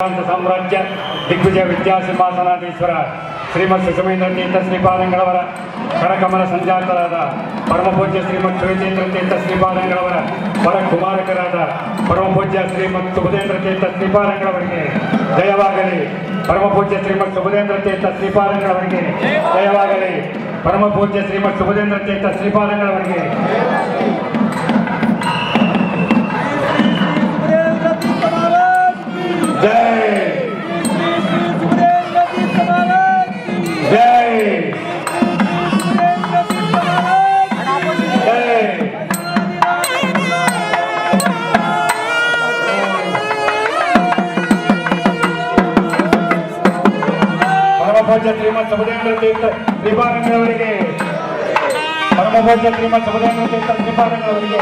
ಪ್ರಾಂತ ಸಾಮ್ರಾಜ್ಯ ದಿಗ್ವಿಜಯ ವಿದ್ಯಾಸಿಂಹಾಸನಾಧೀಶ್ವರ ಶ್ರೀಮತ್ ಸುಷಮೇಂದ್ರ ತೀರ್ಥ ಶ್ರೀಪಾದಂಗಳವರ ಕರಕಮಲ ಸಂಜಾತರಾದ ಪರಮಪೂಜ್ಯ ಶ್ರೀಮತ್ ಶಿವಚೇಂದ್ರ ತೀರ್ಥ ಶ್ರೀಪಾದಂಗಳವರ ಪರ ಕುಮಾರಕರಾದ ಪರಮಪೂಜ್ಯ ಶ್ರೀಮತ್ ಸುಬುಧೇಂದ್ರ ತೀರ್ಥ ಶ್ರೀಪಾದಂಗಳವರಿಗೆ ಜಯವಾಗಲಿ ಪರಮಪೂಜ್ಯ ಶ್ರೀಮತ್ ಸುಬುಧೇಂದ್ರ ತೀರ್ಥ ಶ್ರೀಪಾದಂಗಳವರಿಗೆ ಜಯವಾಗಲಿ ಪರಮಪೂಜ್ಯ ಶ್ರೀಮತ್ ಸುಬುಧೇಂದ್ರ ತೀರ್ಥ ಶ್ರೀಪಾದಂಗಳವರಿಗೆ ಜೈ ಜೈ ಜೈ ಪರಮಪೂಜ್ಯ ಶ್ರೀಮತ್ ಸುಬುಧೇಂದ್ರ ತೀರ್ಥ ಶ್ರೀಪಾದಂಗಳವರಿಗೆ ಪರಮಪೂಜ್ಯ ಶ್ರೀಮತ್ ಸುಬುಧೇಂದ್ರ ತೀರ್ಥ ಶ್ರೀಪಾದಂಗಳವರಿಗೆ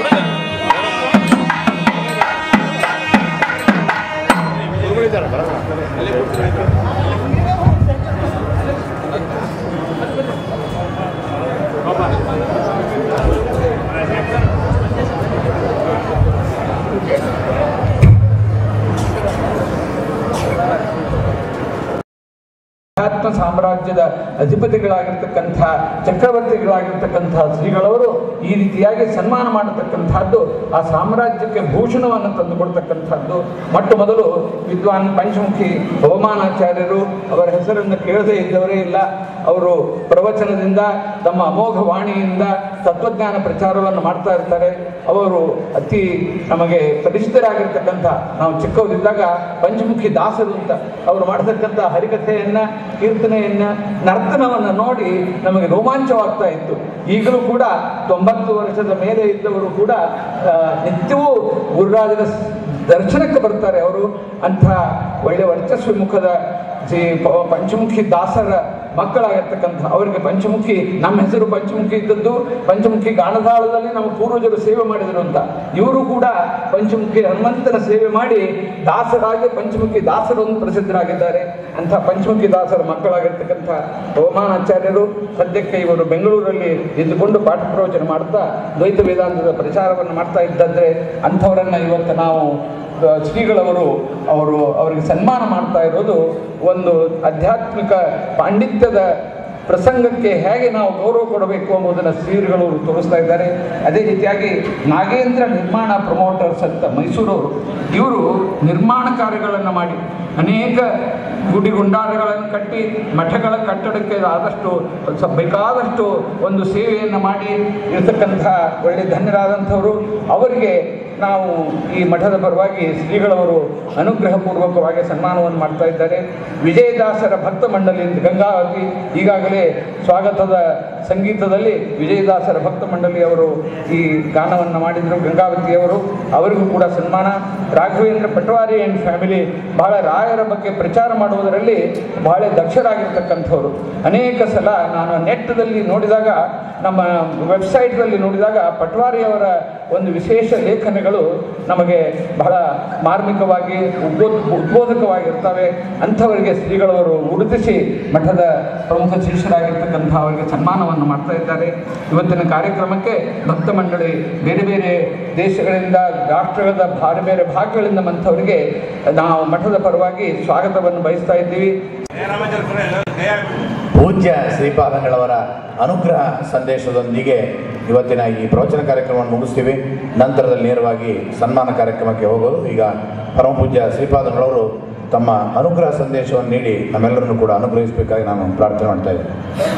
ಆತ್ಮ ಸಾಮ್ರಾಜ್ಯದ ಅಧಿಪತಿಗಳಾಗಿರ್ತಕ್ಕಂಥ ಚಕ್ರವರ್ತಿಗಳಾಗಿರ್ತಕ್ಕಂಥ ಶ್ರೀಗಳವರು ಈ ರೀತಿಯಾಗಿ ಸನ್ಮಾನ ಮಾಡತಕ್ಕಂಥದ್ದು ಆ ಸಾಮ್ರಾಜ್ಯಕ್ಕೆ ಭೂಷಣವನ್ನು ತಂದುಕೊಡ್ತಕ್ಕಂಥದ್ದು ಮೊಟ್ಟ ಮೊದಲು ವಿದ್ವಾನ್ ಪಂಚಮುಖಿ ಬಹುಮಾನಾಚಾರ್ಯರು ಅವರ ಹೆಸರನ್ನು ಕೇಳದೇ ಇದ್ದವರೇ ಇಲ್ಲ ಅವರು ಪ್ರವಚನದಿಂದ ತಮ್ಮ ಅಮೋಘ ವಾಣಿಯಿಂದ ತತ್ವಜ್ಞಾನ ಪ್ರಚಾರವನ್ನು ಮಾಡ್ತಾ ಇರ್ತಾರೆ ಅವರು ಅತಿ ನಮಗೆ ಪರಿಚಿತರಾಗಿರ್ತಕ್ಕಂಥ ನಾವು ಚಿಕ್ಕವರಿದ್ದಾಗ ಪಂಚಮುಖಿ ದಾಸರು ಅಂತ ಅವರು ಮಾಡತಕ್ಕಂಥ ಹರಿಕಥೆಯನ್ನ ಕೀರ್ತನೆಯನ್ನ ನರ್ತನವನ್ನು ನೋಡಿ ನಮಗೆ ರೋಮಾಂಚವಾಗ್ತಾ ಇತ್ತು ಈಗಲೂ ಕೂಡ ತೊಂಬತ್ತು ವರ್ಷದ ಮೇಲೆ ಇದ್ದವರು ಕೂಡ ಆ, ನಿತ್ಯವೂ ಗುರುರಾಜರ ಸ್- ದರ್ಶನಕ್ಕೆ ಬರ್ತಾರೆ ಅವರು ಅಂಥ ಒಳ್ಳೆ ವರ್ಚಸ್ವಿ ಮುಖದ ಶ್ರೀ ಪ- ಪಂಚಮುಖಿ ದಾಸರ ಮಕ್ಕಳಾಗಿರ್ತಕ್ಕಂಥ ಅವರಿಗೆ ಪಂಚಮುಖಿ ನಮ್ಮ ಹೆಸರು ಪಂಚಮುಖಿ ಇದ್ದದ್ದು ಪಂಚಮುಖಿ ಗಾಣದಾಳದಲ್ಲಿ ನಮ್ಮ ಪೂರ್ವಜರು ಸೇವೆ ಮಾಡಿದರು ಅಂತ ಇವರು ಕೂಡ ಪಂಚಮುಖಿ ಹನುಮಂತನ ಸೇವೆ ಮಾಡಿ ದಾಸರಾಗಿ ಪಂಚಮುಖಿ ದಾಸರು ಅಂತ ಪ್ರಸಿದ್ಧರಾಗಿದ್ದಾರೆ ಅಂಥ ಪಂಚಮುಖಿ ದಾಸರ ಮಕ್ಕಳಾಗಿರ್ತಕ್ಕಂಥ ಬಹುಮಾನಾಚಾರ್ಯರು ಸದ್ಯಕ್ಕೆ ಇವರು ಬೆಂಗಳೂರಲ್ಲಿ ಇದ್ದುಕೊಂಡು ಪಾಠ ಪ್ರವಚನ ಮಾಡ್ತಾ ದ್ವೈತ ವೇದಾಂತದ ಪ್ರಚಾರವನ್ನು ಮಾಡ್ತಾ ಇದ್ದದ್ರೆ ಅಂಥವರನ್ನ ಇವತ್ತು ನಾವು ಆ, ಶ್ರೀಗಳವರು ಅವರು ಅವರಿಗೆ ಸನ್ಮಾನ ಮಾಡ್ತಾ ಇರೋದು ಒಂದು ಆಧ್ಯಾತ್ಮಿಕ ಪಾಂಡಿತ್ಯದ ಪ್ರಸಂಗಕ್ಕೆ ಹೇಗೆ ನಾವು ಗೌರವ ಕೊಡಬೇಕು ಎಂಬುದನ್ನು ಶ್ರೀಗಳು ತೋರಿಸ್ತಾ ಇದ್ದಾರೆ ಅದೇ ರೀತಿಯಾಗಿ ನಾಗೇಂದ್ರ ನಿರ್ಮಾಣ ಪ್ರಮೋಟರ್ಸ್ ಅಂತ ಮೈಸೂರವರು ಇವರು ನಿರ್ಮಾಣ ಕಾರ್ಯಗಳನ್ನು ಮಾಡಿ ಅನೇಕ ಗುಡಿ ಗುಂಡಾರಗಳನ್ನು ಕಟ್ಟಿ ಮಠಗಳ ಕಟ್ಟಡಕ್ಕೆ ಆದಷ್ಟು ಸ- ಬೇಕಾದಷ್ಟು ಒಂದು ಸೇವೆಯನ್ನು ಮಾಡಿ ಇರತಕ್ಕಂಥ ಒಳ್ಳೆ ಧನ್ಯರಾದಂಥವರು ಅವರಿಗೆ ನಾವು ಈ ಮಠದ ಪರವಾಗಿ ಶ್ರೀಗಳವರು ಅನುಗ್ರಹಪೂರ್ವಕವಾಗಿ ಸನ್ಮಾನವನ್ನು ಮಾಡ್ತಾ ಇದ್ದಾರೆ ವಿಜಯದಾಸರ ಭಕ್ತ ಮಂಡಳಿ ಅಂತ ಗಂಗಾವತಿ ಈಗಾಗಲೇ ಸ್ವಾಗತದ ಸಂಗೀತದಲ್ಲಿ ವಿಜಯದಾಸರ ಭಕ್ತ ಮಂಡಳಿಯವರು ಈ ಗಾನವನ್ನು ಮಾಡಿದರು ಗಂಗಾವತಿಯವರು ಅವರಿಗೂ ಕೂಡ ಸನ್ಮಾನ ರಾಘವೇಂದ್ರ ಪಟ್ವಾರಿ ಆ್ಯಂಡ್ ಫ್ಯಾಮಿಲಿ ಬಹಳ ರಾಯರ ಬಗ್ಗೆ ಪ್ರಚಾರ ಮಾಡುವುದರಲ್ಲಿ ಬಹಳ ದಕ್ಷರಾಗಿರ್ತಕ್ಕಂಥವ್ರು ಅನೇಕ ಸಲ ನಾನು ನೆಟ್ಟದಲ್ಲಿ ನೋಡಿದಾಗ ನಮ್ಮ ವೆಬ್ಸೈಟ್ನಲ್ಲಿ ನೋಡಿದಾಗ ಪಟ್ವಾರಿಯವರ ಒಂದು ವಿಶೇಷ ಲೇಖನಗಳು ನಮಗೆ ಬಹಳ ಮಾರ್ಮಿಕವಾಗಿ ಉದ್ಬೋಧ ಉದ್ಬೋಧಕವಾಗಿರ್ತವೆ ಅಂಥವರಿಗೆ ಶ್ರೀಗಳವರು ಗುರುತಿಸಿ ಮಠದ ಪ್ರಮುಖ ಶಿಷ್ಯರಾಗಿರ್ತಕ್ಕಂಥ ಅವರಿಗೆ ಸನ್ಮಾನವನ್ನು ಮಾಡ್ತಾ ಇದ್ದಾರೆ ಇವತ್ತಿನ ಕಾರ್ಯಕ್ರಮಕ್ಕೆ ಭಕ್ತ ಮಂಡಳಿ ಬೇರೆ ಬೇರೆ ದೇಶಗಳಿಂದ ರಾಷ್ಟ್ರಗಳ ಬೇರೆ ಬೇರೆ ಭಾಗಗಳಿಂದ ಬಂಥವರಿಗೆ ನಾವು ಮಠದ ಪರವಾಗಿ ಸ್ವಾಗತವನ್ನು ಬಯಸ್ತಾ ಇದ್ದೀವಿ ಪೂಜ್ಯ ಶ್ರೀಪಾದಂಗಳವರ ಅನುಗ್ರಹ ಸಂದೇಶದೊಂದಿಗೆ ಇವತ್ತಿನ ಈ ಪ್ರವಚನ ಕಾರ್ಯಕ್ರಮವನ್ನು ಮುಗಿಸ್ತೀವಿ ನಂತರದಲ್ಲಿ ನೇರವಾಗಿ ಸನ್ಮಾನ ಕಾರ್ಯಕ್ರಮಕ್ಕೆ ಹೋಗೋದು ಈಗ ಪರಮಪೂಜ್ಯ ಶ್ರೀಪಾದಂಗಳವರು ತಮ್ಮ ಅನುಗ್ರಹ ಸಂದೇಶವನ್ನು ನೀಡಿ ನಮ್ಮೆಲ್ಲರನ್ನು ಕೂಡ ಅನುಗ್ರಹಿಸಬೇಕಾಗಿ ನಾನು ಪ್ರಾರ್ಥನೆ ಮಾಡ್ತಾ ಇದ್ದೀನಿ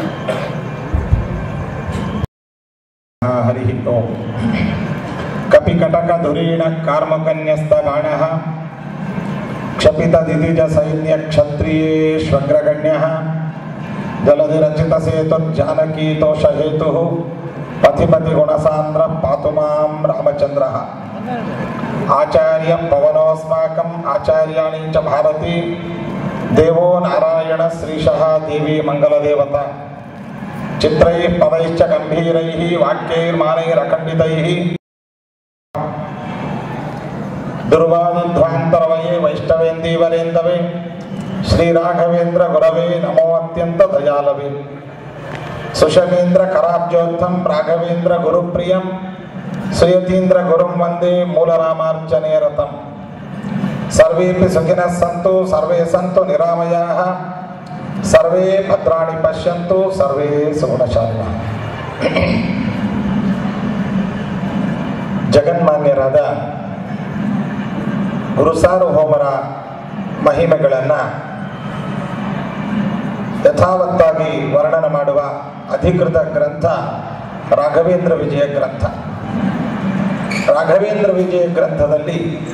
ಹರಿ ಓಂ ಕಪಿಕಟಕ ಧುರೀಣ ಕಾರ್ಮಕನ್ಯಸ್ತ ಬಾಣಃ ಕ್ಷಪಿತ ದಿದಿಜ ಸೈನ್ಯ ಕ್ಷತ್ರಿಯೇಶ್ವಗ್ರಗಣ್ಯ ಜಲಧಿ ರಚಿತ ಸೇತು ಜಾನಕಿ ತೋಷ ಹೇತು ಪಥಿಪತಿ ಗುಣಸಾಂದ್ರ ಪಾತು ಮಾಂ ರಾಮಚಂದ್ರ ಆಚಾರ್ಯ ಪವನೋಸ್ಮಾಕಂ ಆಚಾರ್ಯಾಣಿ ಚ ಭಾರತಿ ದೇವೋ ನಾರಾಯಣ ಶ್ರೀಶಃ ದೇವಿ ಮಂಗಲದೇವತಾ ಚಿತ್ರೈಃ ಪದೈಶ್ಚ ಗಂಭೀರೈಃ ವಾಕ್ಯೈರ್ಮಾನೈರಖಂಡಿತೈಃ ದುರ್ವಾದಿಧ್ವಾಂತರವಯೇ ವೈಷ್ಣವೇಂದೀವರೇಂದವೇ ಶ್ರೀರಾಘವೇಂದ್ರ ಗುರವೇ ನಮೋ ಅತ್ಯಂತ ದಯಾಲವೇ ಸುಷಮೇಂದ್ರ ಕರಾಬ್ಜೋತ್ಥಂ ರಾಘವೇಂದ್ರ ಗುರುಪ್ರಿಯಂ ಸುಯತೀಂದ್ರ ಗುರುಂ ವಂದೇ ಮೂಲರಾಮಾರ್ಚನೆ ರಥಂ ಸರ್ವೇಪಿ ಸುಖಿನಃ ಸಂತು ಸರ್ವೇ ಸಂತು ನಿರಾಮಯಾಃ ಸರ್ವೇ ಭದ್ರಾಣಿ ಪಶ್ಯಂತು ಸರ್ವೇ ಸುಗುಣಶಾಲಿನಃ ಜಗನ್ಮಾನ್ಯರಾದ ಗುರುಸಾರ್ವಭೌಮರ ಮಹಿಮೆಗಳನ್ನು ಯಥಾವತ್ತಾಗಿ ವರ್ಣನ ಮಾಡುವ ಅಧಿಕೃತ ಗ್ರಂಥ ರಾಘವೇಂದ್ರ ವಿಜಯ ಗ್ರಂಥ ರಾಘವೇಂದ್ರ ವಿಜಯ ಗ್ರಂಥದಲ್ಲಿ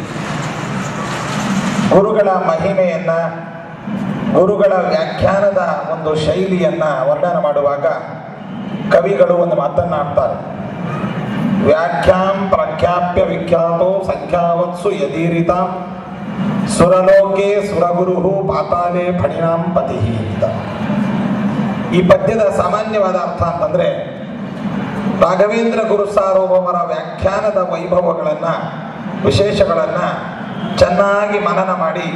ಗುರುಗಳ ಮಹಿಮೆಯನ್ನ ಗುರುಗಳ ವ್ಯಾಖ್ಯಾನದ ಒಂದು ಶೈಲಿಯನ್ನ ವರ್ಣನ ಮಾಡುವಾಗ ಕವಿಗಳು ಒಂದು ಮಾತನ್ನಾಡ್ತಾರೆ ವ್ಯಾಖ್ಯಾಂ ಪ್ರಖ್ಯಾಪ್ಯ ವಿಖ್ಯಾತೋ ಸಂಖ್ಯಾವತ್ಸು ಯದೀರಿತ ಸುರಲೋಕೆ ಸುರಗುರು ಪಾತಾಲೆ ಫಣಿನಾಂ ಪತಿ ಅಂತ ಈ ಪದ್ಯದ ಸಾಮಾನ್ಯವಾದ ಅರ್ಥ ಅಂತಂದ್ರೆ ರಾಘವೇಂದ್ರ ಗುರು ಸಾರ್ವಭೌಮರ ವ್ಯಾಖ್ಯಾನದ ವೈಭವಗಳನ್ನ ವಿಶೇಷಗಳನ್ನ ಚೆನ್ನಾಗಿ ಮನನ ಮಾಡಿ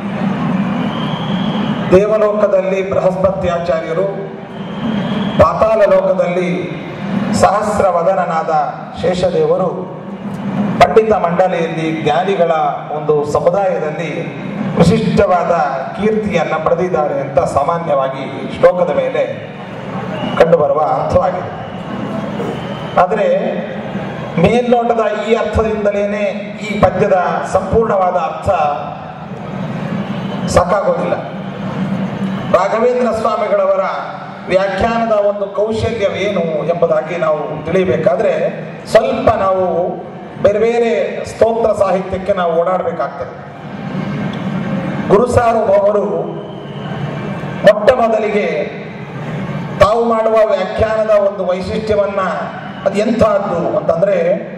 ದೇವಲೋಕದಲ್ಲಿ ಬೃಹಸ್ಪತ್ಯಾಚಾರ್ಯರು ಪಾತಾಳ ಲೋಕದಲ್ಲಿ ಸಹಸ್ರವದನನಾದ ಶೇಷದೇವರು ಪಂಡಿತ ಮಂಡಳಿಯಲ್ಲಿ ಜ್ಞಾನಿಗಳ ಒಂದು ಸಮುದಾಯದಲ್ಲಿ ವಿಶಿಷ್ಟವಾದ ಕೀರ್ತಿಯನ್ನ ಪಡೆದಿದ್ದಾರೆ ಅಂತ ಸಾಮಾನ್ಯವಾಗಿ ಶ್ಲೋಕದ ಮೇಲೆ ಕಂಡುಬರುವ ಅರ್ಥವಾಗಿದೆ ಆದರೆ ಮೇಲ್ನೋಟದ ಈ ಅರ್ಥದಿಂದಲೇನೆ ಈ ಪದ್ಯದ ಸಂಪೂರ್ಣವಾದ ಅರ್ಥ ಸಾಕಾಗೋದಿಲ್ಲ ರಾಘವೇಂದ್ರ ಸ್ವಾಮಿಗಳವರ ವ್ಯಾಖ್ಯಾನದ ಒಂದು ಕೌಶಲ್ಯವೇನು ಎಂಬುದಾಗಿ ನಾವು ತಿಳಿಯಬೇಕಾದ್ರೆ ಸ್ವಲ್ಪ ನಾವು ಬೇರೆ ಬೇರೆ ಸ್ತೋತ್ರ ಸಾಹಿತ್ಯಕ್ಕೆ ನಾವು ಓಡಾಡಬೇಕಾಗ್ತದೆ ಗುರುಸಾರ್ವಭೌಮರು ಮೊಟ್ಟ ಮೊದಲಿಗೆ ತಾವು ಮಾಡುವ ವ್ಯಾಖ್ಯಾನದ ಒಂದು ವೈಶಿಷ್ಟ್ಯವನ್ನ ಅದು ಎಂತಹದ್ದು ಅಂತಂದ್ರೆ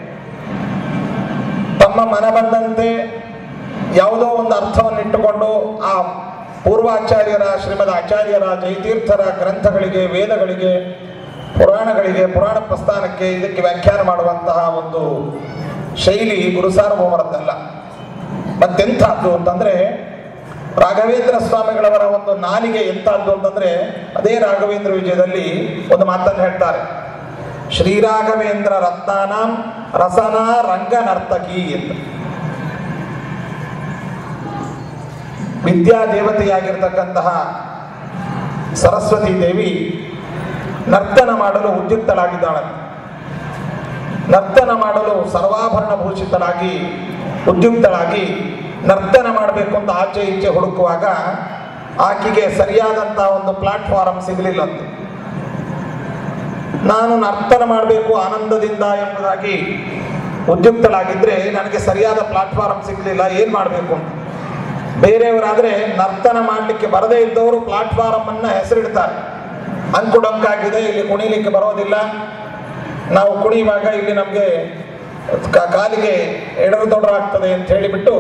ತಮ್ಮ ಮನ ಬಂದಂತೆ ಯಾವುದೋ ಒಂದು ಅರ್ಥವನ್ನಿಟ್ಟುಕೊಂಡು ಆ ಪೂರ್ವಾಚಾರ್ಯರ ಶ್ರೀಮದ್ ಆಚಾರ್ಯರ ಜಯತೀರ್ಥರ ಗ್ರಂಥಗಳಿಗೆ ವೇದಗಳಿಗೆ ಪುರಾಣಗಳಿಗೆ ಪುರಾಣ ಪ್ರಸ್ಥಾನಕ್ಕೆ ಇದಕ್ಕೆ ವ್ಯಾಖ್ಯಾನ ಮಾಡುವಂತಹ ಒಂದು ಶೈಲಿ ಗುರುಸಾರ್ವಭೌಮರದ್ದಲ್ಲ ಮತ್ತೆಂಥದ್ದು ಅಂತಂದ್ರೆ ರಾಘವೇಂದ್ರ ಸ್ವಾಮಿಗಳವರ ಒಂದು ನಾಲಿಗೆ ಎಂತಹದ್ದು ಅಂತಂದ್ರೆ ಅದೇ ರಾಘವೇಂದ್ರ ವಿಜಯದಲ್ಲಿ ಒಂದು ಮಾತನ್ನು ಹೇಳ್ತಾರೆ ಶ್ರೀರಾಘವೇಂದ್ರ ರತ್ನಾನಾಂ ರಸನ ರಂಗ ನರ್ತಕಿ ಅಂತ ವಿದ್ಯಾ ದೇವತೆಯಾಗಿರ್ತಕ್ಕಂತಹ ಸರಸ್ವತಿ ದೇವಿ ನರ್ತನ ಮಾಡಲು ಉದ್ಯುಕ್ತಳಾಗಿದ್ದಾಳಂತೆ ನರ್ತನ ಮಾಡಲು ಸರ್ವಾಭರಣ ಭೂಷಿತಳಾಗಿ ಉದ್ಯುಕ್ತಳಾಗಿ ನರ್ತನ ಮಾಡಬೇಕು ಅಂತ ಆಚೆ ಈಚೆ ಹುಡುಕುವಾಗ ಆಕೆಗೆ ಸರಿಯಾದಂತಹ ಒಂದು ಪ್ಲಾಟ್ಫಾರಂ ಸಿಗಲಿಲ್ಲಂತೆ ನಾನು ನರ್ತನ ಮಾಡಬೇಕು ಆನಂದದಿಂದ ಎಂಬುದಾಗಿ ಉದ್ಯುಕ್ತಳಾಗಿದ್ರೆ ನನಗೆ ಸರಿಯಾದ ಪ್ಲಾಟ್ಫಾರಂ ಸಿಗಲಿಲ್ಲ ಏನ್ ಮಾಡಬೇಕು ಅಂತ ಬೇರೆಯವರಾದ್ರೆ ನರ್ತನ ಮಾಡಲಿಕ್ಕೆ ಬರದೇ ಇದ್ದವರು ಪ್ಲಾಟ್ಫಾರಂ ಅನ್ನ ಹೆಸರಿಡ್ತಾರೆ ಅಂಕುಡೊಂಕಾಗಿದೆ ಇಲ್ಲಿ ಕುಣಿಲಿಕ್ಕೆ ಬರೋದಿಲ್ಲ ನಾವು ಕುಣಿಯುವಾಗ ಇಲ್ಲಿ ನಮಗೆ ಕಾಲಿಗೆ ಎಡರು ತೊಡರಾಗ್ತದೆ ಅಂತ ಹೇಳಿಬಿಟ್ಟು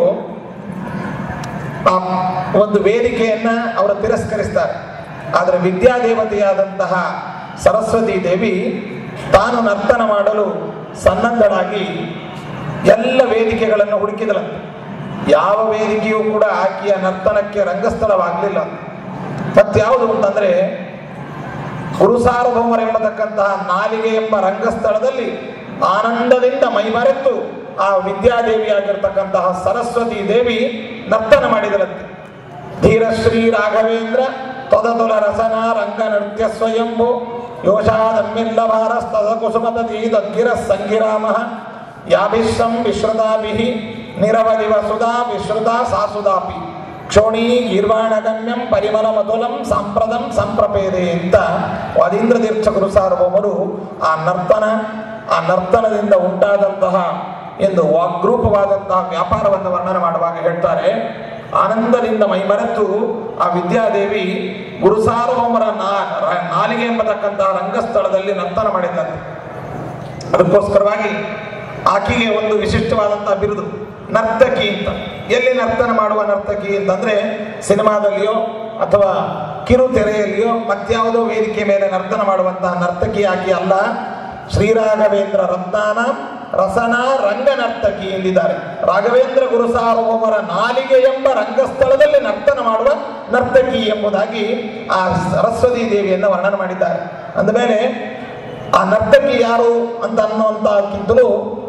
ಆ ಒಂದು ವೇದಿಕೆಯನ್ನ ಅವರು ತಿರಸ್ಕರಿಸ್ತಾರೆ ಆದರೆ ವಿದ್ಯಾದೇವತೆಯಾದಂತಹ ಸರಸ್ವತಿ ದೇವಿ ತಾನು ನರ್ತನ ಮಾಡಲು ಸನ್ನದ್ಧಳಾಗಿ ಎಲ್ಲ ವೇದಿಕೆಗಳನ್ನು ಹುಡುಕಿದಳಂತೆ ಯಾವ ವೇದಿಕೆಯೂ ಕೂಡ ಆಕೆಯ ನರ್ತನಕ್ಕೆ ರಂಗಸ್ಥಳವಾಗಲಿಲ್ಲ ಮತ್ಯಾವುದು ಅಂತಂದ್ರೆ ಗುರುಸಾರ್ವಭೌಮರೆಂಬತಕ್ಕಂತಹ ನಾಲಿಗೆ ಎಂಬ ರಂಗಸ್ಥಳದಲ್ಲಿ ಆನಂದದಿಂದ ಮೈಮರೆತು ಆ ವಿದ್ಯಾದೇವಿಯಾಗಿರ್ತಕ್ಕಂತಹ ಸರಸ್ವತಿ ದೇವಿ ನರ್ತನ ಮಾಡಿದರಂತೆ ಧೀರಶ್ರೀ ರಾಘವೇಂದ್ರ ತೊದತುಲ ರಸನ ರಂಗ ನೃತ್ಯ ಸ್ವಯಂಭು ಯೋಷಾದಮ್ಮಿಲ್ಲಭಾರಸ್ತದ ಕುಸುಮತತಿ ದದ್ಗಿರ ಸಂಗಿರಾಮ ಯಾಭಿಶ್ರಂ ವಿಶ್ರುತಾಭಿಃ ನಿರವಧಿವ ಸುಧಾ ವಿಶ್ರುತಾ ಸಾಸುದಾಪಿ ಕ್ಷೋಣಿ ಗೀರ್ವಾಣಗಮ್ಯಂ ಪರಿಮಳ ಮಧುಲಂ ಸಾಂಪ್ರದಂ ಸಂಪ್ರಪೇದೆ ಅಂತ ವಾದೀಂದ್ರ ತೀರ್ಥ ಗುರು ಸಾರ್ವಭೌಮರು ಆ ನರ್ತನ ಆ ನರ್ತನದಿಂದ ಉಂಟಾದಂತಹ ಎಂದು ವಾಗ್ರೂಪವಾದಂತಹ ವ್ಯಾಪಾರವನ್ನು ವರ್ಣನೆ ಮಾಡುವಾಗ ಹೇಳ್ತಾರೆ ಆನಂದದಿಂದ ಮೈಮರೆತು ಆ ವಿದ್ಯಾದೇವಿ ಗುರು ಸಾರ್ವಭೌಮರ ನಾ- ರ- ನಾಲಿಗೆ ಎಂಬತಕ್ಕಂತಹ ರಂಗಸ್ಥಳದಲ್ಲಿ ನರ್ತನ ಮಾಡಿದಂತೆ ಅದಕ್ಕೋಸ್ಕರವಾಗಿ ಆಕೆಗೆ ಒಂದು ವಿಶಿಷ್ಟವಾದಂತಹ ಬಿರುದು ನರ್ತಕಿ ಅಂತ ಎಲ್ಲಿ ನರ್ತನ ಮಾಡುವ ನರ್ತಕಿ ಅಂತಂದ್ರೆ ಸಿನಿಮಾದಲ್ಲಿಯೋ ಅಥವಾ ಕಿರು ತೆರೆಯಲ್ಲಿಯೋ ಮತ್ಯಾವುದೋ ವೇದಿಕೆ ಮೇಲೆ ನರ್ತನ ಮಾಡುವಂತಹ ನರ್ತಕಿ ಆಕೆ ಅಲ್ಲ ಶ್ರೀರಾಘವೇಂದ್ರ ರತ್ನಾನ ರಸನ ರಂಗ ನರ್ತಕಿ ಎಂದಿದ್ದಾರೆ ರಾಘವೇಂದ್ರ ಗುರು ಸಾರ್ವಭೌಮರ ನಾಲಿಗೆ ಎಂಬ ರಂಗಸ್ಥಳದಲ್ಲಿ ನರ್ತನ ಮಾಡುವ ನರ್ತಕಿ ಎಂಬುದಾಗಿ ಆ ಸರಸ್ವತಿ ದೇವಿಯನ್ನು ವರ್ಣನೆ ಮಾಡಿದ್ದಾರೆ ಅಂದಮೇಲೆ ಆ ನರ್ತಕಿ ಯಾರು ಅಂತ ಅನ್ನುವಂತಕ್ಕಿಂತಲೂ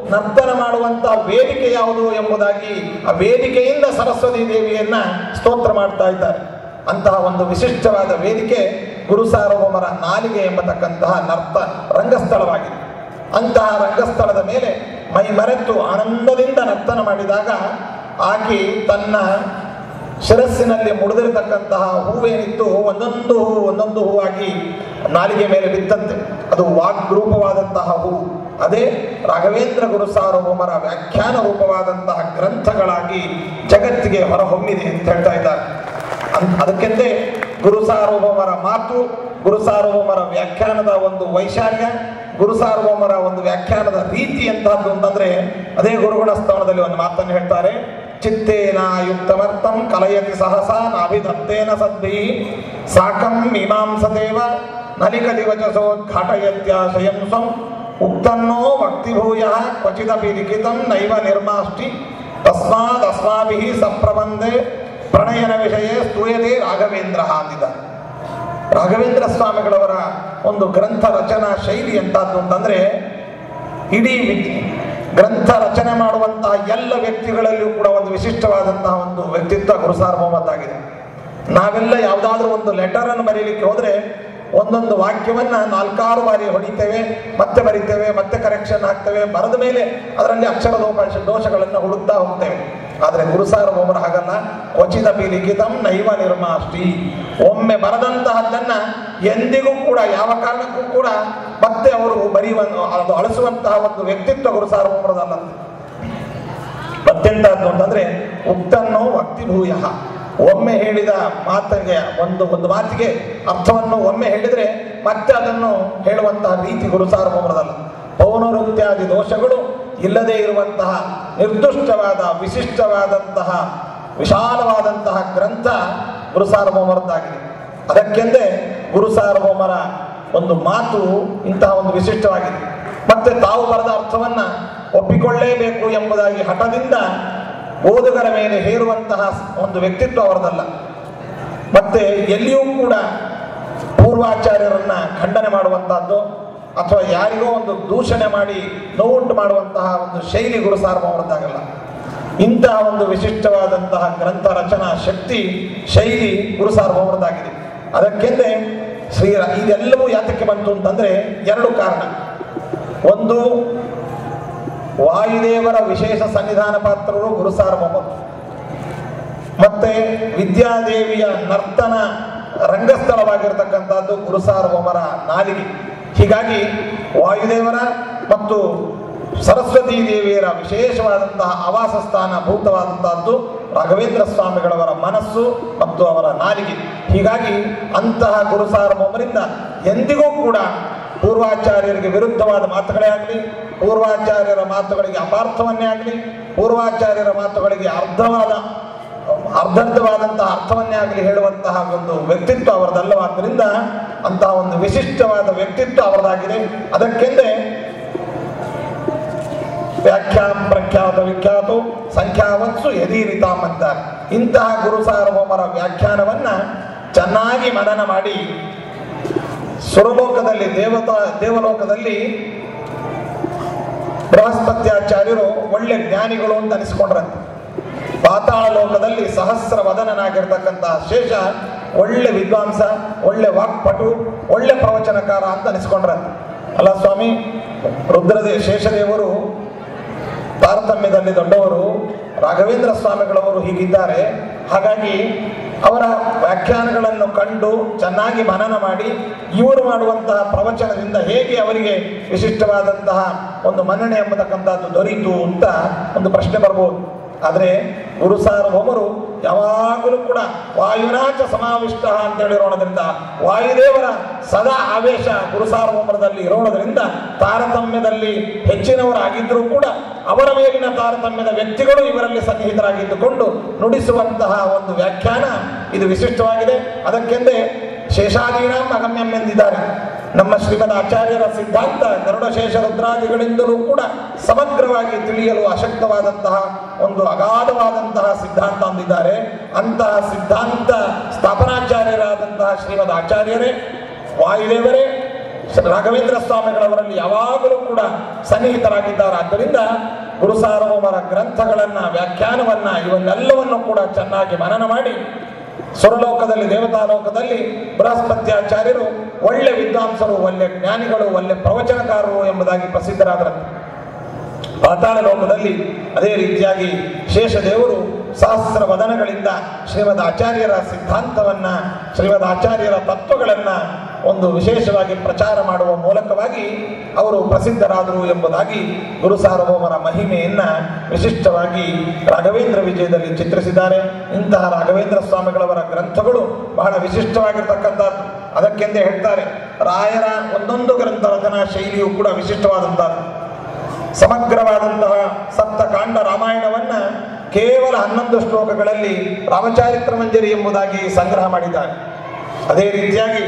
ನರ್ತನ ಮಾಡುವಂತಹ ವೇದಿಕೆ ಯಾವುದು ಎಂಬುದಾಗಿ ಆ ವೇದಿಕೆಯಿಂದ ಸರಸ್ವತಿ ದೇವಿಯನ್ನ ಸ್ತೋತ್ರ ಮಾಡ್ತಾ ಇದ್ದಾರೆ ಅಂತಹ ಒಂದು ವಿಶಿಷ್ಟವಾದ ವೇದಿಕೆ ಗುರು ಸಾರ್ವಭೌಮರ ನಾಲಿಗೆ ಎಂಬತಕ್ಕಂತಹ ನರ್ತ ರಂಗಸ್ಥಳವಾಗಿದೆ ಅಂತಹ ರಂಗಸ್ಥಳದ ಮೇಲೆ ಮೈ ಮರೆತು ಆನಂದದಿಂದ ನರ್ತನ ಮಾಡಿದಾಗ ಆಕೆ ತನ್ನ ಶಿರಸ್ಸಿನಲ್ಲಿ ಮುಡಿದಿರತಕ್ಕಂತಹ ಹೂವೇನಿತ್ತು ಒಂದೊಂದು ಹೂವು ಒಂದೊಂದು ಹೂವಾಗಿ ನಾಲಿಗೆ ಮೇಲೆ ಬಿತ್ತಂತೆ ಅದು ವಾಗ್ರೂಪವಾದಂತಹ ಹೂವು ಅದೇ ರಾಘವೇಂದ್ರ ಗುರು ಸಾರ್ವಭೌಮರ ವ್ಯಾಖ್ಯಾನ ರೂಪವಾದಂತಹ ಗ್ರಂಥಗಳಾಗಿ ಜಗತ್ತಿಗೆ ಹೊರಹೊಮ್ಮಿದೆ ಅಂತ ಹೇಳ್ತಾ ಇದ್ದಾರೆ ಅನ್- ಅದಕ್ಕೆಂದೇ ಗುರು ಸಾರ್ವಭೌಮರ ಮಾತು ಗುರು ಸಾರ್ವಭೌಮರ ವ್ಯಾಖ್ಯಾನದ ಒಂದು ವೈಶಾಲ್ಯ ಗುರು ಸಾರ್ವಭೌಮರ ಒಂದು ವ್ಯಾಖ್ಯಾನದ ರೀತಿ ಅಂತಹದ್ದು ಅಂತಂದ್ರೆ ಅದೇ ಗುರುಗುಣ ಸ್ಥಾನದಲ್ಲಿ ಒಂದು ಮಾತನ್ನು ಹೇಳ್ತಾರೆ ಚಿತ್ತೇನ ಯುಕ್ತವರ್ತಂ ಕಲಯತಿ ಸಹಸ ನಾಭಿಧತ್ತೇನ ಸದ್ಭಿ ಸಾಕಂ ಮೀಮಾಂಸದೇವ ನಲಿಕದಿ ವಚಸೋದ್ಘಾಟಯತ್ಯಾಶಯಂ ಸ್ವಂ ಉಕ್ತನ್ನೋ ಭಕ್ತಿಭೂಯ ಕ್ವಚಿದಪಿ ಲಿಖಿತಂ ನೈವ ನಿರ್ಮಾಷ್ಟಿ ತಸ್ಮಾದ್ ಅಸ್ಮಾಭಿಃ ಸಪ್ರಬಂಧೆ ಪ್ರಣಯನ ವಿಷಯ ಸ್ತೂಯತೆ ರಾಘವೇಂದ್ರ ಅಂದಿದ್ದಾರೆ ರಾಘವೇಂದ್ರ ಸ್ವಾಮಿಗಳವರ ಒಂದು ಗ್ರಂಥ ರಚನಾ ಶೈಲಿ ಎಂತದ್ದು ಅಂತಂದ್ರೆ ಇಡೀ ವಿ- ಗ್ರಂಥ ರಚನೆ ಮಾಡುವಂತಹ ಎಲ್ಲ ವ್ಯಕ್ತಿಗಳಲ್ಲಿಯೂ ಕೂಡ ಒಂದು ವಿಶಿಷ್ಟವಾದಂತಹ ಒಂದು ವ್ಯಕ್ತಿತ್ವ ಗುರು ಸಾರ್ವಭೌಮದ್ದಾಗಿದೆ ನಾವೆಲ್ಲ ಯಾವುದಾದ್ರೂ ಒಂದು ಲೆಟರ್ ಅನ್ನು ಬರೀಲಿಕ್ಕೆ ಹೋದ್ರೆ ಒಂದೊಂದು ವಾಕ್ಯವನ್ನ ನಾಲ್ಕಾರು ಬಾರಿ ಹೊಡಿತೇವೆ ಮತ್ತೆ ಬರಿತೇವೆ ಮತ್ತೆ ಕರೆಕ್ಷನ್ ಹಾಕ್ತೇವೆ ಬರೆದ ಮೇಲೆ ಅದರಲ್ಲಿ ಅಕ್ಷರ ದೋಷ ದೋಷಗಳನ್ನು ಹುಡುಕ್ತಾ ಹೋಗ್ತೇವೆ ಆದರೆ ಗುರು ಸಾರ್ವಭೌಮರು ಹಾಗಲ್ಲ ಕ್ವಚಿತ ಲಿಖಿತಂ ನೈವ ನಿರ್ಮಾಷ್ಟಿ ಒಮ್ಮೆ ಬರದಂತಹದ್ದನ್ನ ಎಂದಿಗೂ ಕೂಡ ಯಾವ ಕಾರಣಕ್ಕೂ ಕೂಡ ಮತ್ತೆ ಅವರು ಬರೆಯುವ ಅದು ಅಳಿಸುವಂತಹ ಒಂದು ವ್ಯಕ್ತಿತ್ವ ಗುರು ಸಾರ್ವಭೌಮರದಲ್ಲಂತೆ ಮತ್ತೆಂತದ್ದು ಅಂತಂದ್ರೆ ಉಕ್ತನ್ನೋ ಭಕ್ತಿಭೂಯ ಒಮ್ಮೆ ಹೇಳಿದ ಮಾತಿಗೆ ಒಂದು ಒಂದು ಮಾತಿಗೆ ಅರ್ಥವನ್ನು ಒಮ್ಮೆ ಹೇಳಿದ್ರೆ ಮತ್ತೆ ಅದನ್ನು ಹೇಳುವಂತಹ ರೀತಿ ಗುರು ಸಾರ್ವಭೌಮರದಲ್ಲ ಪೌನರುತ್ಯಾದಿ ದೋಷಗಳು ಇಲ್ಲದೆ ಇರುವಂತಹ ನಿರ್ದುಷ್ಟವಾದ ವಿಶಿಷ್ಟವಾದಂತಹ ವಿಶಾಲವಾದಂತಹ ಗ್ರಂಥ ಗುರು ಸಾರ್ವಭೌಮರದ್ದಾಗಿದೆ ಅದಕ್ಕೆಂದೇ ಗುರು ಸಾರ್ವಭೌಮರ ಒಂದು ಮಾತು ಇಂತಹ ಒಂದು ವಿಶಿಷ್ಟವಾಗಿದೆ ಮತ್ತೆ ತಾವು ಬರೆದ ಅರ್ಥವನ್ನ ಒಪ್ಪಿಕೊಳ್ಳೇಬೇಕು ಎಂಬುದಾಗಿ ಹಠದಿಂದ ಓದುಗರ ಮೇಲೆ ಹೇರುವಂತಹ ಒಂದು ವ್ಯಕ್ತಿತ್ವ ಅವರದಲ್ಲ ಮತ್ತೆ ಎಲ್ಲಿಯೂ ಕೂಡ ಪೂರ್ವಾಚಾರ್ಯರನ್ನ ಖಂಡನೆ ಮಾಡುವಂತಹದ್ದು ಅಥವಾ ಯಾರಿಗೋ ಒಂದು ದೂಷಣೆ ಮಾಡಿ ನೋವುಂಟು ಮಾಡುವಂತಹ ಒಂದು ಶೈಲಿ ಗುರು ಸಾರ್ವಭೌಮರದ್ದಾಗಲ್ಲ ಇಂತಹ ಒಂದು ವಿಶಿಷ್ಟವಾದಂತಹ ಗ್ರಂಥ ರಚನಾ ಶಕ್ತಿ ಶೈಲಿ ಗುರು ಸಾರ್ವಭೌಮರದ್ದಾಗಿದೆ ಅದಕ್ಕೆಂದೇ ಶ್ರೀ ಇದೆಲ್ಲವೂ ಯಾತಕ್ಕೆ ಬಂತು ಅಂತಂದ್ರೆ ಎರಡು ಕಾರಣ ಒಂದು ವಾಯುದೇವರ ವಿಶೇಷ ಸನ್ನಿಧಾನ ಪಾತ್ರರು ಗುರು ಸಾರ್ವಭೌಮರು ಮತ್ತೆ ವಿದ್ಯಾದೇವಿಯ ನರ್ತನ ರಂಗಸ್ಥಳವಾಗಿರ್ತಕ್ಕಂಥದ್ದು ಗುರು ಸಾರ್ವಭೌಮರ ನಾಲಿಗೆ ಹೀಗಾಗಿ ವಾಯುದೇವರ ಮತ್ತು ಸರಸ್ವತೀ ದೇವಿಯರ ವಿಶೇಷವಾದಂತಹ ಆವಾಸ ಸ್ಥಾನ ಭೂತವಾದಂತಹದ್ದು ರಾಘವೇಂದ್ರ ಸ್ವಾಮಿಗಳವರ ಮನಸ್ಸು ಮತ್ತು ಅವರ ನಾಲಿಗೆ ಹೀಗಾಗಿ ಅಂತಹ ಗುರು ಸಾರ್ವಭೌಮರಿಂದ ಎಂದಿಗೂ ಕೂಡ ಪೂರ್ವಾಚಾರ್ಯರಿಗೆ ವಿರುದ್ಧವಾದ ಮಾತುಗಳೇ ಆಗಲಿ ಪೂರ್ವಾಚಾರ್ಯರ ಮಾತುಗಳಿಗೆ ಅಪಾರ್ಥವನ್ನೇ ಆಗಲಿ ಪೂರ್ವಾಚಾರ್ಯರ ಮಾತುಗಳಿಗೆ ಅರ್ಧವಾದ ಅರ್ಧರ್ಥವಾದಂತಹ ಅರ್ಥವನ್ನೇ ಆಗಲಿ ಹೇಳುವಂತಹ ಒಂದು ವ್ಯಕ್ತಿತ್ವ ಅವರದಲ್ಲವಾದ್ದರಿಂದ ಅಂತಹ ಒಂದು ವಿಶಿಷ್ಟವಾದ ವ್ಯಕ್ತಿತ್ವ ಅವರದಾಗಿದೆ ಅದಕ್ಕೆಂದೇ ವ್ಯಾಖ್ಯಾಂ ಪ್ರಖ್ಯಾತ ವಿಖ್ಯಾತು ಸಂಖ್ಯಾವತ್ಸು ಯದೀರಿತಾಂ ಅಂತಾರೆ ಇಂತಹ ಗುರು ಸಾರ್ವಭೌಮರ ವ್ಯಾಖ್ಯಾನವನ್ನ ಚೆನ್ನಾಗಿ ಮನನ ಮಾಡಿ ಸುರಲೋಕದಲ್ಲಿ ದೇವತಾ ದೇವಲೋಕದಲ್ಲಿ ಬೃಹಸ್ಪತ್ಯಾಚಾರ್ಯರು ಒಳ್ಳೆ ಜ್ಞಾನಿಗಳು ಅಂತ ಅನಿಸ್ಕೊಂಡ್ರಂತೆ ಪಾತಾಳ ಲೋಕದಲ್ಲಿ ಸಹಸ್ರ ವದನನಾಗಿರ್ತಕ್ಕಂತಹ ಶೇಷ ಒಳ್ಳೆ ವಿದ್ವಾಂಸ ಒಳ್ಳೆ ವಾಕ್ಪಟು ಒಳ್ಳೆ ಪ್ರವಚನಕಾರ ಅಂತ ಅನಿಸ್ಕೊಂಡ್ರಂತೆ ಅಲ್ಲ ಸ್ವಾಮಿ ರುದ್ರದೇ ಶೇಷದೇವರು ತಾರತಮ್ಯದಲ್ಲಿ ದೊಡ್ಡವರು ರಾಘವೇಂದ್ರ ಸ್ವಾಮಿಗಳವರು ಹೀಗಿದ್ದಾರೆ ಹಾಗಾಗಿ ಅವರ ವ್ಯಾಖ್ಯಾನಗಳನ್ನು ಕಂಡು ಚೆನ್ನಾಗಿ ಮನನ ಮಾಡಿ ಇವರು ಮಾಡುವಂತಹ ಪ್ರವಚನದಿಂದ ಹೇಗೆ ಅವರಿಗೆ ವಿಶಿಷ್ಟವಾದಂತಹ ಒಂದು ಮನ್ನಣೆ ಎಂಬತಕ್ಕಂಥದ್ದು ದೊರೀತು ಅಂತ ಒಂದು ಪ್ರಶ್ನೆ ಬರ್ಬೋದು ಆದರೆ ಗುರು ಸಾರ್ವಭೌಮರು ಯಾವಾಗಲೂ ಕೂಡ ವಾಯುನಾಚ ಸಮಾವಿಷ್ಟ ಅಂತ ಹೇಳಿರೋಣದ್ರಿಂದ ವಾಯುದೇವರ ಸದಾ ಆವೇಶ ಗುರು ಸಾರ್ವಭೌಮರದಲ್ಲಿ ಇರೋಣದ್ರಿಂದ ತಾರತಮ್ಯದಲ್ಲಿ ಹೆಚ್ಚಿನವರಾಗಿದ್ದರೂ ಕೂಡ ಅವರ ಮೇಲಿನ ತಾರತಮ್ಯದ ವ್ಯಕ್ತಿಗಳು ಇವರಲ್ಲಿ ಸನ್ನಿಹಿತರಾಗಿದ್ದುಕೊಂಡು ನುಡಿಸುವಂತಹ ಒಂದು ವ್ಯಾಖ್ಯಾನ ಇದು ವಿಶಿಷ್ಟವಾಗಿದೆ ಅದಕ್ಕೆಂದೇ ಶೇಷಾದೀನಾಂ ಅಗಮ್ಯಂ ಎಂದಿದ್ದಾರೆ ನಮ್ಮ ಶ್ರೀಮದ್ ಆಚಾರ್ಯರ ಸಿದ್ಧಾಂತ ಗರುಡಶೇಷ ರುದ್ರಾದಿಗಳಿಂದಲೂ ಕೂಡ ಸಮಗ್ರವಾಗಿ ತಿಳಿಯಲು ಅಶಕ್ತವಾದಂತಹ ಒಂದು ಅಗಾಧವಾದಂತಹ ಸಿದ್ಧಾಂತ ಹೊಂದಿದ್ದಾರೆ ಅಂತಹ ಸಿದ್ಧಾಂತ ಸ್ಥಾಪನಾಚಾರ್ಯರಾದಂತಹ ಶ್ರೀಮದ್ ಆಚಾರ್ಯರೇ ವಾಯುದೇವರೇ ಶ್ರೀ ರಾಘವೇಂದ್ರ ಸ್ವಾಮಿಗಳವರಲ್ಲಿ ಯಾವಾಗಲೂ ಕೂಡ ಸನ್ನಿಹಿತರಾಗಿದ್ದಾರೆ ಆದ್ದರಿಂದ ಗುರು ಸಾರ್ವಭೌಮರ ಗ್ರಂಥಗಳನ್ನ ವ್ಯಾಖ್ಯಾನವನ್ನ ಇವನ್ನೆಲ್ಲವನ್ನು ಕೂಡ ಚೆನ್ನಾಗಿ ಮನನ ಮಾಡಿ ಸ್ವರಲೋಕದಲ್ಲಿ ದೇವತಾ ಲೋಕದಲ್ಲಿ ಬೃಹಸ್ಪತ್ಯಾಚಾರ್ಯರು ಒಳ್ಳೆ ವಿದ್ವಾಂಸರು ಒಳ್ಳೆ ಜ್ಞಾನಿಗಳು ಒಳ್ಳೆ ಪ್ರವಚನಕಾರರು ಎಂಬುದಾಗಿ ಪ್ರಸಿದ್ಧರಾದರಂತೆ ಪಾತಾಳ ಲೋಕದಲ್ಲಿ ಅದೇ ರೀತಿಯಾಗಿ ಶೇಷದೇವರು ಸಹಸ್ರ ವದನಗಳಿಂದ ಶ್ರೀಮದ್ ಆಚಾರ್ಯರ ಸಿದ್ಧಾಂತವನ್ನ ಶ್ರೀಮದ್ ಆಚಾರ್ಯರ ತತ್ವಗಳನ್ನ ಒಂದು ವಿಶೇಷವಾಗಿ ಪ್ರಚಾರ ಮಾಡುವ ಮೂಲಕವಾಗಿ ಅವರು ಪ್ರಸಿದ್ಧರಾದರು ಎಂಬುದಾಗಿ ಗುರು ಸಾರ್ವಭೌಮರ ಮಹಿಮೆಯನ್ನ ವಿಶಿಷ್ಟವಾಗಿ ರಾಘವೇಂದ್ರ ವಿಜಯದಲ್ಲಿ ಚಿತ್ರಿಸಿದ್ದಾರೆ ಇಂತಹ ರಾಘವೇಂದ್ರ ಸ್ವಾಮಿಗಳವರ ಗ್ರಂಥಗಳು ಬಹಳ ವಿಶಿಷ್ಟವಾಗಿರ್ತಕ್ಕಂಥದ್ದು ಅದಕ್ಕೆಂದೇ ಹೇಳ್ತಾರೆ ರಾಯರ ಒಂದೊಂದು ಗ್ರಂಥ ರಚನಾ ಶೈಲಿಯು ಕೂಡ ವಿಶಿಷ್ಟವಾದಂಥದ್ದು ಸಮಗ್ರವಾದಂತಹ ಸಪ್ತಕಾಂಡ ರಾಮಾಯಣವನ್ನ ಕೇವಲ ಹನ್ನೊಂದು ಶ್ಲೋಕಗಳಲ್ಲಿ ರಾಮಚಾರಿತ್ರ ಮಂಜರಿ ಎಂಬುದಾಗಿ ಸಂಗ್ರಹ ಮಾಡಿದ್ದಾರೆ ಅದೇ ರೀತಿಯಾಗಿ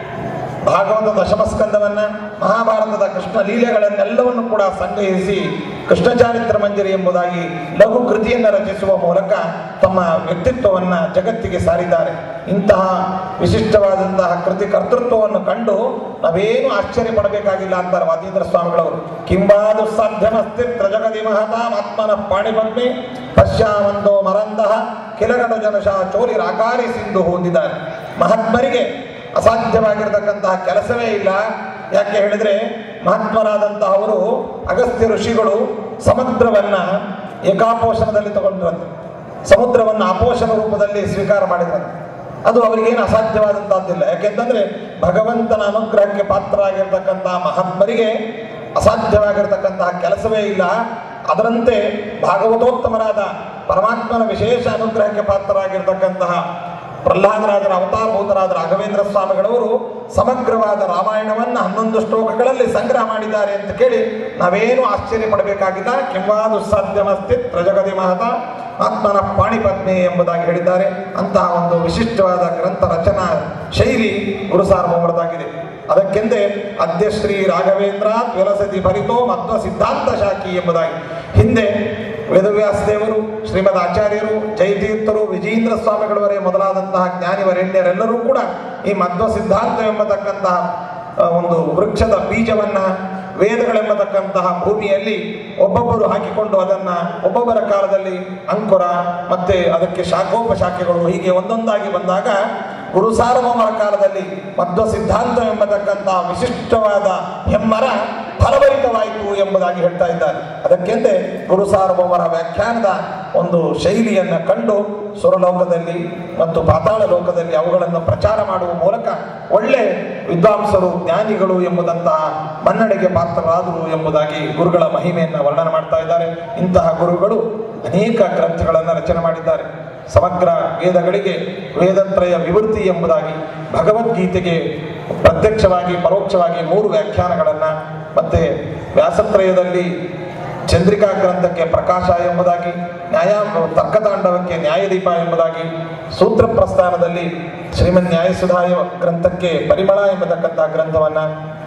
ಭಾಗವತ ದಶಮಸ್ಕಂದವನ್ನ ಮಹಾಭಾರತದ ಕೃಷ್ಣ ಲೀಲೆಗಳನ್ನೆಲ್ಲವನ್ನು ಕೂಡ ಸಂಗ್ರಹಿಸಿ ಕೃಷ್ಣಚಾರಿತ್ರ ಮಂಜರಿ ಎಂಬುದಾಗಿ ಲಘು ಕೃತಿಯನ್ನು ರಚಿಸುವ ಮೂಲಕ ತಮ್ಮ ವ್ಯಕ್ತಿತ್ವವನ್ನ ಜಗತ್ತಿಗೆ ಸಾರಿದ್ದಾರೆ ಇಂತಹ ವಿಶಿಷ್ಟವಾದಂತಹ ಕೃತಿ ಕರ್ತೃತ್ವವನ್ನು ಕಂಡು ನಾವೇನು ಆಶ್ಚರ್ಯ ಪಡಬೇಕಾಗಿಲ್ಲ ಅಂತಾರೆ ವಾದೀಂದ್ರ ಸ್ವಾಮಿಗಳವರು ಕಿಂಬಾದು ಸಾಧ್ಯವಸ್ತಿತ್ರ ಜಗದಿ ಮಹತಾತ್ಮನ ಪಾಣಿಪದ್ಮಿ ಪಶ್ಯಾಮಂದೋ ಮರಂದಹ ಕಿಲಗಡ ಜನಶ ಚೋಲಿ ರಾಕಾರಿ ಸಿಂಧು ಹೊಂದಿದ್ದಾರೆ ಮಹಾತ್ಮರಿಗೆ ಅಸಾಧ್ಯವಾಗಿರತಕ್ಕಂತಹ ಕೆಲಸವೇ ಇಲ್ಲ ಯಾಕೆ ಹೇಳಿದ್ರೆ ಮಹಾತ್ಮರಾದಂತಹ ಅವರು ಅಗಸ್ತ್ಯ ಋಷಿಗಳು ಸಮುದ್ರವನ್ನ ಏಕಾಪೋಷಣದಲ್ಲಿ ತಗೊಂಡಿರಂತೆ ಸಮುದ್ರವನ್ನ ಅಪೋಷಣ ರೂಪದಲ್ಲಿ ಸ್ವೀಕಾರ ಮಾಡಿದ್ರಂತೆ ಅದು ಅವರಿಗೇನು ಅಸಾಧ್ಯವಾದಂತಹದ್ದಿಲ್ಲ ಯಾಕೆಂತಂದ್ರೆ ಭಗವಂತನ ಅನುಗ್ರಹಕ್ಕೆ ಪಾತ್ರರಾಗಿರ್ತಕ್ಕಂತಹ ಮಹಾತ್ಮರಿಗೆ ಅಸಾಧ್ಯವಾಗಿರ್ತಕ್ಕಂತಹ ಕೆಲಸವೇ ಇಲ್ಲ ಅದರಂತೆ ಭಾಗವತೋತ್ತಮರಾದ ಪರಮಾತ್ಮನ ವಿಶೇಷ ಅನುಗ್ರಹಕ್ಕೆ ಪಾತ್ರರಾಗಿರ್ತಕ್ಕಂತಹ ಪ್ರಹ್ಲಾದರಾಜರ ಅವತಾರಭೂತರಾದ ರಾಘವೇಂದ್ರ ಸ್ವಾಮಿಗಳವರು ಸಮಗ್ರವಾದ ರಾಮಾಯಣವನ್ನ ಹನ್ನೊಂದು ಶ್ಲೋಕಗಳಲ್ಲಿ ಸಂಗ್ರಹ ಮಾಡಿದ್ದಾರೆ ಅಂತ ಕೇಳಿ ನಾವೇನು ಆಶ್ಚರ್ಯ ಪಡಬೇಕಾಗಿಲ್ಲ ಕೆಂವಾದು ಸಾಧ್ಯವಸ್ತಿ ಪ್ರಜಗದಿ ಮಹತ ಆತ್ಮನ ಪಾಣಿಪತ್ನಿ ಎಂಬುದಾಗಿ ಹೇಳಿದ್ದಾರೆ ಅಂತಹ ಒಂದು ವಿಶಿಷ್ಟವಾದ ಗ್ರಂಥ ರಚನಾ ಶೈಲಿ ಗುರು ಸಾರ್ವಭೌಮರದಾಗಿದೆ ಅದಕ್ಕೆಂದೇ ಅದ್ಯ ಶ್ರೀ ರಾಘವೇಂದ್ರ ದ್ವಿಲಸತಿ ಭರಿತೋ ಮಧ್ವ ಸಿದ್ಧಾಂತ ಶಾಖಿ ಎಂಬುದಾಗಿ ಹಿಂದೆ ವೇದವ್ಯಾಸ ದೇವರು ಶ್ರೀಮದ್ ಆಚಾರ್ಯರು ಜಯತೀರ್ಥರು ವಿಜೇಂದ್ರ ಸ್ವಾಮಿಗಳವರೇ ಮೊದಲಾದಂತಹ ಜ್ಞಾನಿವರೆಣ್ಯರೆಲ್ಲರೂ ಕೂಡ ಈ ಮಧ್ವ ಸಿದ್ಧಾಂತ ಎಂಬತಕ್ಕಂತಹ ಆ, ಒಂದು ವೃಕ್ಷದ ಬೀಜವನ್ನ ವೇದಗಳೆಂಬತಕ್ಕಂತಹ ಭೂಮಿಯಲ್ಲಿ ಒಬ್ಬೊಬ್ಬರು ಹಾಕಿಕೊಂಡು ಅದನ್ನ ಒಬ್ಬೊಬ್ಬರ ಕಾಲದಲ್ಲಿ ಅಂಕುರ ಮತ್ತೆ ಅದಕ್ಕೆ ಶಾಖೋಪಶಾಖೆಗಳು ಹೀಗೆ ಒಂದೊಂದಾಗಿ ಬಂದಾಗ ಗುರು ಸಾರ್ವಭೌಮರ ಕಾಲದಲ್ಲಿ ಮಧ್ವ ಸಿದ್ಧಾಂತ ಎಂಬತಕ್ಕಂತಹ ವಿಶಿಷ್ಟವಾದ ಹೆಮ್ಮರ ಫಲಭರಿತವಾಯಿತು ಎಂಬುದಾಗಿ ಹೇಳ್ತಾ ಇದ್ದಾರೆ ಅದಕ್ಕೆಂದೇ ಗುರು ಸಾರ್ವಭೌಮರ ವ್ಯಾಖ್ಯಾನದ ಒಂದು ಶೈಲಿಯನ್ನು ಕಂಡು ಸುರಲೋಕದಲ್ಲಿ ಮತ್ತು ಪಾತಾಳ ಲೋಕದಲ್ಲಿ ಅವುಗಳನ್ನು ಪ್ರಚಾರ ಮಾಡುವ ಮೂಲಕ ಒಳ್ಳೆ ವಿದ್ವಾಂಸರು ಜ್ಞಾನಿಗಳು ಎಂಬುದಂತಹ ಮನ್ನಣೆಗೆ ಪಾತ್ರರಾದರು ಎಂಬುದಾಗಿ ಗುರುಗಳ ಮಹಿಮೆಯನ್ನು ವರ್ಣನೆ ಮಾಡ್ತಾ ಇದ್ದಾರೆ ಇಂತಹ ಗುರುಗಳು ಅನೇಕ ಗ್ರಂಥಗಳನ್ನು ರಚನೆ ಮಾಡಿದ್ದಾರೆ ಸಮಗ್ರ ವೇದಗಳಿಗೆ ವೇದತ್ರಯ ವಿವೃತ್ತಿ ಎಂಬುದಾಗಿ ಭಗವದ್ಗೀತೆಗೆ ಪ್ರತ್ಯಕ್ಷವಾಗಿ ಪರೋಕ್ಷವಾಗಿ ಮೂರು ವ್ಯಾಖ್ಯಾನಗಳನ್ನು ಮತ್ತೆ ವ್ಯಾಸತ್ರಯದಲ್ಲಿ ಚಂದ್ರಿಕಾ ಗ್ರಂಥಕ್ಕೆ ಪ್ರಕಾಶ ಎಂಬುದಾಗಿ ನ್ಯಾಯ ತರ್ಕತಾಂಡವಕ್ಕೆ ನ್ಯಾಯದೀಪ ಎಂಬುದಾಗಿ ಸೂತ್ರ ಪ್ರಸ್ಥಾನದಲ್ಲಿ ಶ್ರೀಮನ್ ನ್ಯಾಯಸುಧಾಯ ಗ್ರಂಥಕ್ಕೆ ಪರಿಮಳ ಎಂಬತಕ್ಕಂತಹ ಗ್ರಂಥವನ್ನ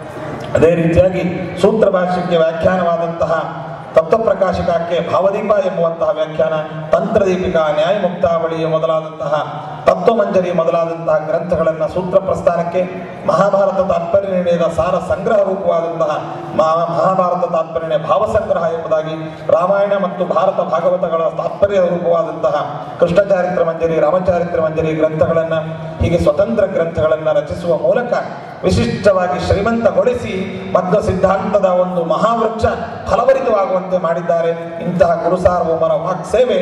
ಅದೇ ರೀತಿಯಾಗಿ ಸೂತ್ರ ಭಾಷ್ಯಕ್ಕೆ ವ್ಯಾಖ್ಯಾನವಾದಂತಹ ತತ್ವಪ್ರಕಾಶಕಕ್ಕೆ ಭಾವದೀಪ ಎಂಬುವಂತಹ ವ್ಯಾಖ್ಯಾನ ತಂತ್ರದೀಪಿಕಾ ನ್ಯಾಯಮುಕ್ತಾವಳಿ ಮೊದಲಾದಂತಹ ತತ್ವಮಂಜರಿ ಮೊದಲಾದಂತಹ ಗ್ರಂಥಗಳನ್ನು ಸೂತ್ರ ಪ್ರಸ್ಥಾನಕ್ಕೆ ಮಹಾಭಾರತ ತಾತ್ಪರ್ಯ ನಿರ್ಣಯದ ಸಾರ ಸಂಗ್ರಹ ರೂಪವಾದಂತಹ ಮಹಾ- ಮಹಾಭಾರತ ತಾತ್ಪರ್ಯ ಭಾವ ಸಂಗ್ರಹ ಎಂಬುದಾಗಿ ರಾಮಾಯಣ ಮತ್ತು ಭಾರತ ಭಾಗವತಗಳ ತಾತ್ಪರ್ಯ ರೂಪವಾದಂತಹ ಕೃಷ್ಣಚಾರಿತ್ರ ಮಂಜರಿ ರಾಮಚಾರಿತ್ರ ಮಂಜರಿ ಗ್ರಂಥಗಳನ್ನು ಹೀಗೆ ಸ್ವತಂತ್ರ ಗ್ರಂಥಗಳನ್ನು ರಚಿಸುವ ಮೂಲಕ ವಿಶಿಷ್ಟವಾಗಿ ಶ್ರೀಮಂತಗೊಳಿಸಿ ಮಧ್ವ ಸಿದ್ಧಾಂತದ ಒಂದು ಮಹಾವೃಕ್ಷ ಫಲಭರಿತವಾಗುವಂತೆ ಮಾಡಿದ್ದಾರೆ ಇಂತಹ ಗುರು ಸಾರ್ವಭೌಮರ ವಾಕ್ಸೇವೆ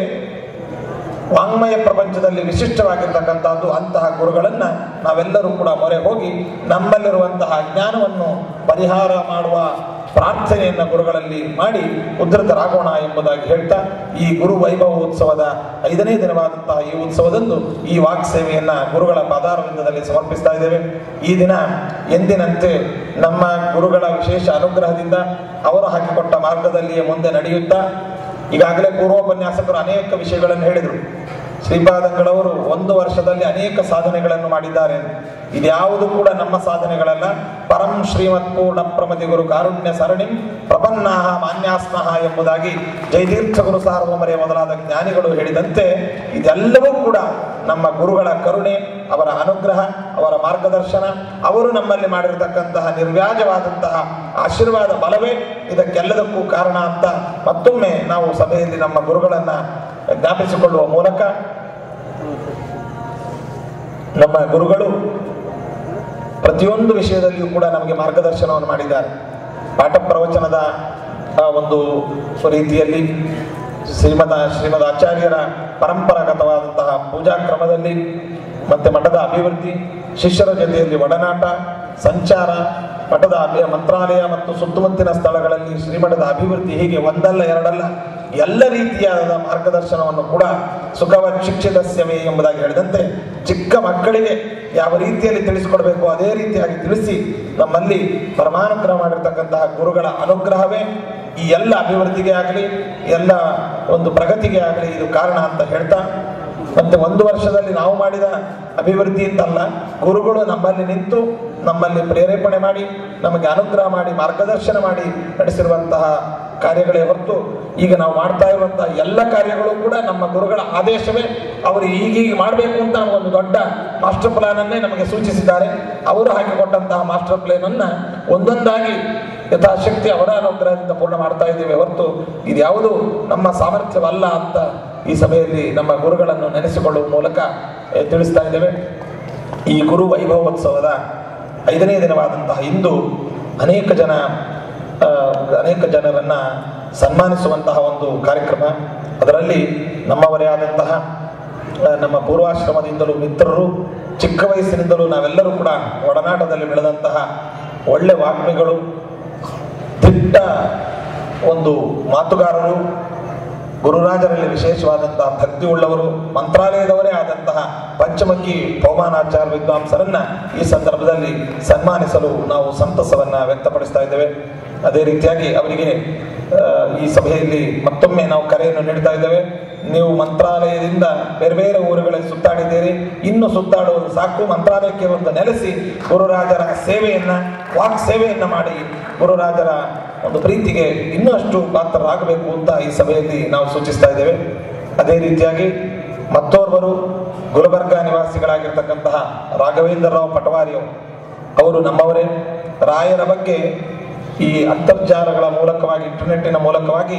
ವಾಂಗ್ಮಯ ಪ್ರಪಂಚದಲ್ಲಿ ವಿಶಿಷ್ಟವಾಗಿರ್ತಕ್ಕಂಥದ್ದು ಅಂತಹ ಗುರುಗಳನ್ನ ನಾವೆಲ್ಲರೂ ಕೂಡ ಮೊರೆ ಹೋಗಿ ನಮ್ಮಲ್ಲಿರುವಂತಹ ಅಜ್ಞಾನವನ್ನು ಪರಿಹಾರ ಮಾಡುವ ಪ್ರಾರ್ಥನೆಯನ್ನು ಗುರುಗಳಲ್ಲಿ ಮಾಡಿ ಉದ್ಧತರಾಗೋಣ ಎಂಬುದಾಗಿ ಹೇಳ್ತಾ ಈ ಗುರು ವೈಭವ ಉತ್ಸವದ ಐದನೇ ದಿನವಾದಂತಹ ಈ ಉತ್ಸವದಂದು ಈ ವಾಕ್ಸೇವೆಯನ್ನ ಗುರುಗಳ ಪಾದಾರವಿಂದದಲ್ಲಿ ಸಮರ್ಪಿಸ್ತಾ ಇದ್ದೇವೆ ಈ ದಿನ ಎಂದಿನಂತೆ ನಮ್ಮ ಗುರುಗಳ ವಿಶೇಷ ಅನುಗ್ರಹದಿಂದ ಅವರು ಹಾಕಿಕೊಟ್ಟ ಮಾರ್ಗದಲ್ಲಿಯೇ ಮುಂದೆ ನಡೆಯುತ್ತಾ ಈಗಾಗಲೇ ಪೂರ್ವೋಪನ್ಯಾಸಕರು ಅನೇಕ ವಿಷಯಗಳನ್ನು ಹೇಳಿದರು ಶ್ರೀಪಾದಂಗಳವರು ಒಂದು ವರ್ಷದಲ್ಲಿ ಅನೇಕ ಸಾಧನೆಗಳನ್ನು ಮಾಡಿದ್ದಾರೆ ಇದ್ಯಾವುದು ಕೂಡ ನಮ್ಮ ಸಾಧನೆಗಳಲ್ಲ ಪರಂ ಶ್ರೀಮತ್ ಪೂರ್ಣ ಪ್ರಮತಿ ಗುರು ಕಾರುಣ್ಯ ಸರಣಿಂ ಪ್ರಪನ್ನಾಹ ಮಾನ್ಯಾಸ್ನಃ ಎಂಬುದಾಗಿ ಜಯತೀರ್ಥ ಗುರು ಸಾರ್ವಮರೆ ಮೊದಲಾದ ಜ್ಞಾನಿಗಳು ಹೇಳಿದಂತೆ ಇದೆಲ್ಲವೂ ಕೂಡ ನಮ್ಮ ಗುರುಗಳ ಕರುಣೆ ಅವರ ಅನುಗ್ರಹ ಅವರ ಮಾರ್ಗದರ್ಶನ ಅವರು ನಮ್ಮಲ್ಲಿ ಮಾಡಿರತಕ್ಕಂತಹ ನಿರ್ವ್ಯಾಜವಾದಂತಹ ಆಶೀರ್ವಾದ ಬಲವೇ ಇದಕ್ಕೆಲ್ಲದಕ್ಕೂ ಕಾರಣ ಅಂತ ಮತ್ತೊಮ್ಮೆ ನಾವು ಸಭೆಯಲ್ಲಿ ನಮ್ಮ ಗುರುಗಳನ್ನ ಜ್ಞಾಪಿಸಿಕೊಳ್ಳುವ ಮೂಲಕ ನಮ್ಮ ಗುರುಗಳು ಪ್ರತಿಯೊಂದು ವಿಷಯದಲ್ಲಿಯೂ ಕೂಡ ನಮಗೆ ಮಾರ್ಗದರ್ಶನವನ್ನು ಮಾಡಿದ್ದಾರೆ ಪಾಠ ಪ್ರವಚನದ ಆ, ಒಂದು ರೀತಿಯಲ್ಲಿ ಶ್ರೀಮದ ಶ್ರೀಮದ್ ಆಚಾರ್ಯರ ಪರಂಪರಾಗತವಾದಂತಹ ಪೂಜಾ ಕ್ರಮದಲ್ಲಿ ಮತ್ತೆ ಮಠದ ಅಭಿವೃದ್ಧಿ ಶಿಷ್ಯರ ಜೊತೆಯಲ್ಲಿ ಒಡನಾಟ ಸಂಚಾರ ಮಠದ ಅಭಿ ಮಂತ್ರಾಲಯ ಮತ್ತು ಸುತ್ತಮುತ್ತಲಿನ ಸ್ಥಳಗಳಲ್ಲಿ ಶ್ರೀಮಠದ ಅಭಿವೃದ್ಧಿ ಹೀಗೆ ಒಂದಲ್ಲ ಎರಡಲ್ಲ ಎಲ್ಲ ರೀತಿಯಾದ ಮಾರ್ಗದರ್ಶನವನ್ನು ಕೂಡ ಸುಖವ ಶಿಕ್ಷಿತ ಸೇವೆ ಎಂಬುದಾಗಿ ಹೇಳಿದಂತೆ ಚಿಕ್ಕ ಮಕ್ಕಳಿಗೆ ಯಾವ ರೀತಿಯಲ್ಲಿ ತಿಳಿಸಿಕೊಡ್ಬೇಕು ಅದೇ ರೀತಿಯಾಗಿ ತಿಳಿಸಿ ನಮ್ಮಲ್ಲಿ ಪರಮಾನುಗ್ರಹ ಮಾಡಿರ್ತಕ್ಕಂತಹ ಗುರುಗಳ ಅನುಗ್ರಹವೇ ಈ ಎಲ್ಲ ಅಭಿವೃದ್ಧಿಗೆ ಆಗಲಿ ಎಲ್ಲ ಒಂದು ಪ್ರಗತಿಗೆ ಆಗಲಿ ಇದು ಕಾರಣ ಅಂತ ಹೇಳ್ತಾ ಮತ್ತೆ ಒಂದು ವರ್ಷದಲ್ಲಿ ನಾವು ಮಾಡಿದ ಅಭಿವೃದ್ಧಿ ಅಂತಲ್ಲ ಗುರುಗಳು ನಮ್ಮಲ್ಲಿ ನಿಂತು ನಮ್ಮಲ್ಲಿ ಪ್ರೇರೇಪಣೆ ಮಾಡಿ ನಮಗೆ ಅನುಗ್ರಹ ಮಾಡಿ ಮಾರ್ಗದರ್ಶನ ಮಾಡಿ ನಡೆಸಿರುವಂತಹ ಕಾರ್ಯಗಳೇ ಹೊರತು ಈಗ ನಾವು ಮಾಡ್ತಾ ಇರುವಂತಹ ಎಲ್ಲ ಕಾರ್ಯಗಳು ಕೂಡ ನಮ್ಮ ಗುರುಗಳ ಆದೇಶವೇ ಅವರು ಈಗೀಗ ಮಾಡಬೇಕು ಅಂತ ನಮಗೊಂದು ದೊಡ್ಡ ಮಾಸ್ಟರ್ ಪ್ಲಾನ್ ಅನ್ನೇ ನಮಗೆ ಸೂಚಿಸಿದ್ದಾರೆ ಅವರು ಹಾಕಿಕೊಟ್ಟಂತಹ ಮಾಸ್ಟರ್ ಪ್ಲಾನ್ ಅನ್ನ ಒಂದೊಂದಾಗಿ ಯಥಾಶಕ್ತಿ ಅವರ ಅನುಗ್ರಹದಿಂದ ಪೂರ್ಣ ಮಾಡ್ತಾ ಇದ್ದೇವೆ ಹೊರತು ಇದ್ಯಾವುದು ನಮ್ಮ ಸಾಮರ್ಥ್ಯವಲ್ಲ ಅಂತ ಈ ಸಭೆಯಲ್ಲಿ ನಮ್ಮ ಗುರುಗಳನ್ನು ನೆನೆಸಿಕೊಳ್ಳುವ ಮೂಲಕ eh, ತಿಳಿಸ್ತಾ ಇದ್ದೇವೆ ಈ ಗುರು ವೈಭವೋತ್ಸವದ ಐದನೇ ದಿನವಾದಂತಹ ಇಂದು ಅನೇಕ ಜನ ಆ, ಅನೇಕ ಜನರನ್ನ ಸನ್ಮಾನಿಸುವಂತಹ ಒಂದು ಕಾರ್ಯಕ್ರಮ ಅದರಲ್ಲಿ ನಮ್ಮವರೇ ಆದಂತಹ ಆ, ನಮ್ಮ ಪೂರ್ವಾಶ್ರಮದಿಂದಲೂ ಮಿತ್ರರು ಚಿಕ್ಕ ವಯಸ್ಸಿನಿಂದಲೂ ನಾವೆಲ್ಲರೂ ಕೂಡ ಒಡನಾಟದಲ್ಲಿ ಬೆಳೆದಂತಹ ಒಳ್ಳೆ ವಾಗ್ಮಿಗಳು ದಿಟ್ಟ ಒಂದು ಮಾತುಗಾರರು ಗುರುರಾಜರಲ್ಲಿ ವಿಶೇಷವಾದಂತಹ ಭಕ್ತಿ ಉಳ್ಳವರು ಮಂತ್ರಾಲಯದವರೇ ಆದಂತಹ ಪಂಚಮಕ್ಕಿ ಪೌಮಾನಾಚಾರ್ಯ ವಿದ್ವಾಂಸರನ್ನ ಈ ಸಂದರ್ಭದಲ್ಲಿ ಸನ್ಮಾನಿಸಲು ನಾವು ಸಂತಸವನ್ನ ವ್ಯಕ್ತಪಡಿಸ್ತಾ ಇದ್ದೇವೆ ಅದೇ ರೀತಿಯಾಗಿ ಅವರಿಗೆ ಆ, ಈ ಸಭೆಯಲ್ಲಿ ಮತ್ತೊಮ್ಮೆ ನಾವು ಕರೆಯನ್ನು ನೀಡ್ತಾ ಇದ್ದೇವೆ ನೀವು ಮಂತ್ರಾಲಯದಿಂದ ಬೇರೆ ಬೇರೆ ಊರುಗಳಲ್ಲಿ ಸುತ್ತಾಡಿದ್ದೀರಿ ಇನ್ನು ಸುತ್ತಾಡುವುದು ಸಾಕು ಮಂತ್ರಾಲಯಕ್ಕೆ ಒಂದು ನೆಲೆಸಿ ಗುರುರಾಜರ ಸೇವೆಯನ್ನ ವಾಕ್ ಸೇವೆಯನ್ನ ಮಾಡಿ ಗುರುರಾಜರ ಒಂದು ಪ್ರೀತಿಗೆ ಇನ್ನಷ್ಟು ಪಾತ್ರರಾಗಬೇಕು ಅಂತ ಈ ಸಭೆಯಲ್ಲಿ ನಾವು ಸೂಚಿಸ್ತಾ ಇದ್ದೇವೆ ಅದೇ ರೀತಿಯಾಗಿ ಮತ್ತೋರ್ವರು ಗುಲ್ಬರ್ಗ ನಿವಾಸಿಗಳಾಗಿರ್ತಕ್ಕಂತಹ ರಾಘವೇಂದ್ರರಾವ್ ಪಟವಾರಿಯವರು ಅವರು ನಮ್ಮವರೇ ರಾಯರ ಬಗ್ಗೆ ಈ ಅಂತರ್ಜಾಲಗಳ ಮೂಲಕವಾಗಿ ಇಂಟರ್ನೆಟ್ಟಿನ ಮೂಲಕವಾಗಿ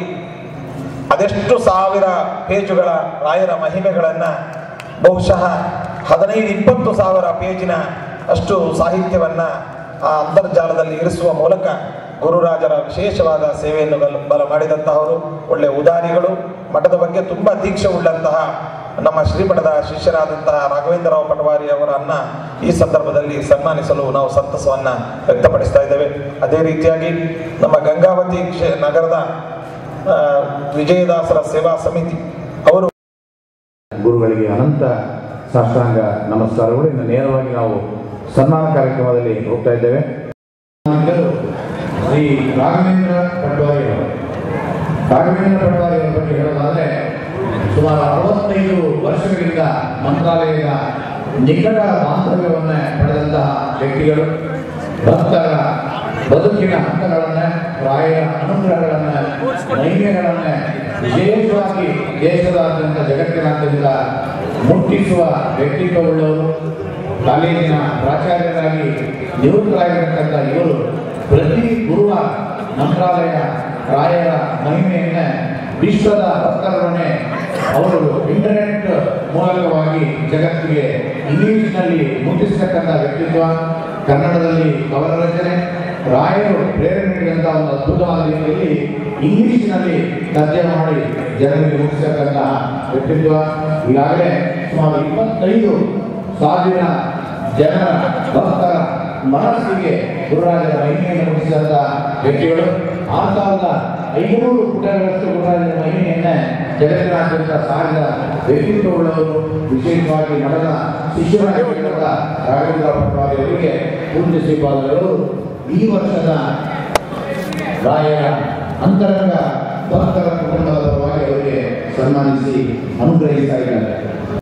ಅದೆಷ್ಟು ಸಾವಿರ ಪೇಜುಗಳ ರಾಯರ ಮಹಿಮೆಗಳನ್ನ ಬಹುಶಃ ಹದಿನೈದು ಇಪ್ಪತ್ತು ಸಾವಿರ ಪೇಜಿನ ಅಷ್ಟು ಸಾಹಿತ್ಯವನ್ನ ಆ ಅಂತರ್ಜಾಲದಲ್ಲಿ ಇರಿಸುವ ಮೂಲಕ ಗುರುರಾಜರ ವಿಶೇಷವಾದ ಸೇವೆಯನ್ನು ಬಲ- ಬಲ ಮಾಡಿದಂತಹವರು ಒಳ್ಳೆ ಉದಾರಿಗಳು ಮಠದ ಬಗ್ಗೆ ತುಂಬಾ ದೀಕ್ಷೆ ಉಳ್ಳಂತಹ ನಮ್ಮ ಶ್ರೀಮಠದ ಶಿಷ್ಯರಾದಂತಹ ರಾಘವೇಂದ್ರರಾವ್ ಪಟವಾರಿ ಅವರನ್ನ ಈ ಸಂದರ್ಭದಲ್ಲಿ ಸನ್ಮಾನಿಸಲು ನಾವು ಸಂತಸವನ್ನ ವ್ಯಕ್ತಪಡಿಸ್ತಾ ಇದ್ದೇವೆ ಅದೇ ರೀತಿಯಾಗಿ ನಮ್ಮ ಗಂಗಾವತಿ ಕ್ಷೇ- ನಗರದ ಆ, ವಿಜಯದಾಸರ ಸೇವಾ ಸಮಿತಿ ಅವರು ಗುರುಗಳಿಗೆ ಅನಂತ ಸಾಷ್ಟಾಂಗ ನಮಸ್ಕಾರಗಳು ಇನ್ನು ನೇರವಾಗಿ ನಾವು ಸನ್ಮಾನ ಕಾರ್ಯಕ್ರಮದಲ್ಲಿ ಹೋಗ್ತಾ ಇದ್ದೇವೆ ಶ್ರೀ ರಾಘವೇಂದ್ರ ಪಟ್ವಾರಿ ಅವರು ರಾಘವೇಂದ್ರ ಪಟ್ವಾರಿ ಅವರ ಬಗ್ಗೆ ಹೇಳೋದಾದ್ರೆ ಸುಮಾರು ಅರವತ್ತೈದು ವರ್ಷಗಳಿಂದ ಮಂತ್ರಾಲಯದ ನಿಕಟ ಬಾಂಧವ್ಯವನ್ನ ಪಡೆದಂತಹ ವ್ಯಕ್ತಿಗಳು ಭಕ್ತರ ಬದುಕಿನ ಹಂತಗಳನ್ನ ರಾಯರ ಅನುಗ್ರಹಗಳನ್ನ ನೈವೇಗಳನ್ನ ವಿಶೇಷವಾಗಿ ದೇಶದಾದ್ಯಂತ ಜಗತ್ತಿನಾದ್ಯಂತ ಮುಟ್ಟಿಸುವ ವ್ಯಕ್ತಿತ್ವವುಳ್ಳವರು ಕಾಲೇಜಿನ ಪ್ರಾಚಾರ್ಯರಾಗಿ ನಿವೃತ್ತರಾಗಿರತಕ್ಕಂಥ ಇವರು ಪ್ರತಿ ಗುರುವಾರ ಮಂತ್ರಾಲಯ ರಾಯರ ಮಹಿಮೆಯನ್ನ ವಿಶ್ವದ ಭಕ್ತರೊಡನೆ ಅವರು ಇಂಟರ್ನೆಟ್ ಮೂಲಕವಾಗಿ ಜಗತ್ತಿಗೆ ಇಂಗ್ಲಿಷ್ನಲ್ಲಿ ಮುಟ್ಟಿಸತಕ್ಕಂಥ ವ್ಯಕ್ತಿತ್ವ ಕನ್ನಡದಲ್ಲಿ ಕವನ ರಚನೆ ರಾಯರು ಪ್ರೇರಣೆ ನೀಡಿದಂಥ ಒಂದು ಅದ್ಭುತವಾದ ರೀತಿಯಲ್ಲಿ ಇಂಗ್ಲಿಷ್ನಲ್ಲಿ ತರ್ಜಮೆ ಮಾಡಿ ಜನರಿಗೆ ಮುಟ್ಟಿಸತಕ್ಕಂತಹ ವ್ಯಕ್ತಿತ್ವ ಈಗಾಗಲೇ ಸುಮಾರು ಇಪ್ಪತ್ತೈದು ಸಾವಿರ ಜನರ ಭಕ್ತರ ಮನಸ್ಸಿಗೆ ಗುರುರಾಜರ ಮಹಿಮೆಯನ್ನು ಮುಟ್ಟಿಸಿದಂಥ ವ್ಯಕ್ತಿಗಳು ಆರು ಸಾವಿರದ ಐನೂರು ಪುಟಗಳಷ್ಟು ಗುರುರಾಜರ ಮಹಿಮೆಯನ್ನ ಜಗತ್ತಿನಾದ್ಯಂತ ಸಾರಿದ ವ್ಯಕ್ತಿತ್ವವುಳ್ಳವರು ವಿಶೇಷವಾಗಿ ನಡೆದ ಶಿಷ್ಯರಾಗಿ ಬೆಳೆದ ರಾಘವೇಂದ್ರ ಭಟ್ಟಾರಿ ಅವರಿಗೆ ಪೂಜ್ಯ ಶ್ರೀಪಾದಗಳು ಈ ವರ್ಷದ ರಾಯರ ಅಂತರಂಗ ಭಕ್ತರ ಕುಟುಂಬದ ಪರವಾಗಿ ಅವರಿಗೆ ಸನ್ಮಾನಿಸಿ ಅನುಗ್ರಹಿಸ್ತಾ ಇದ್ದಾರೆ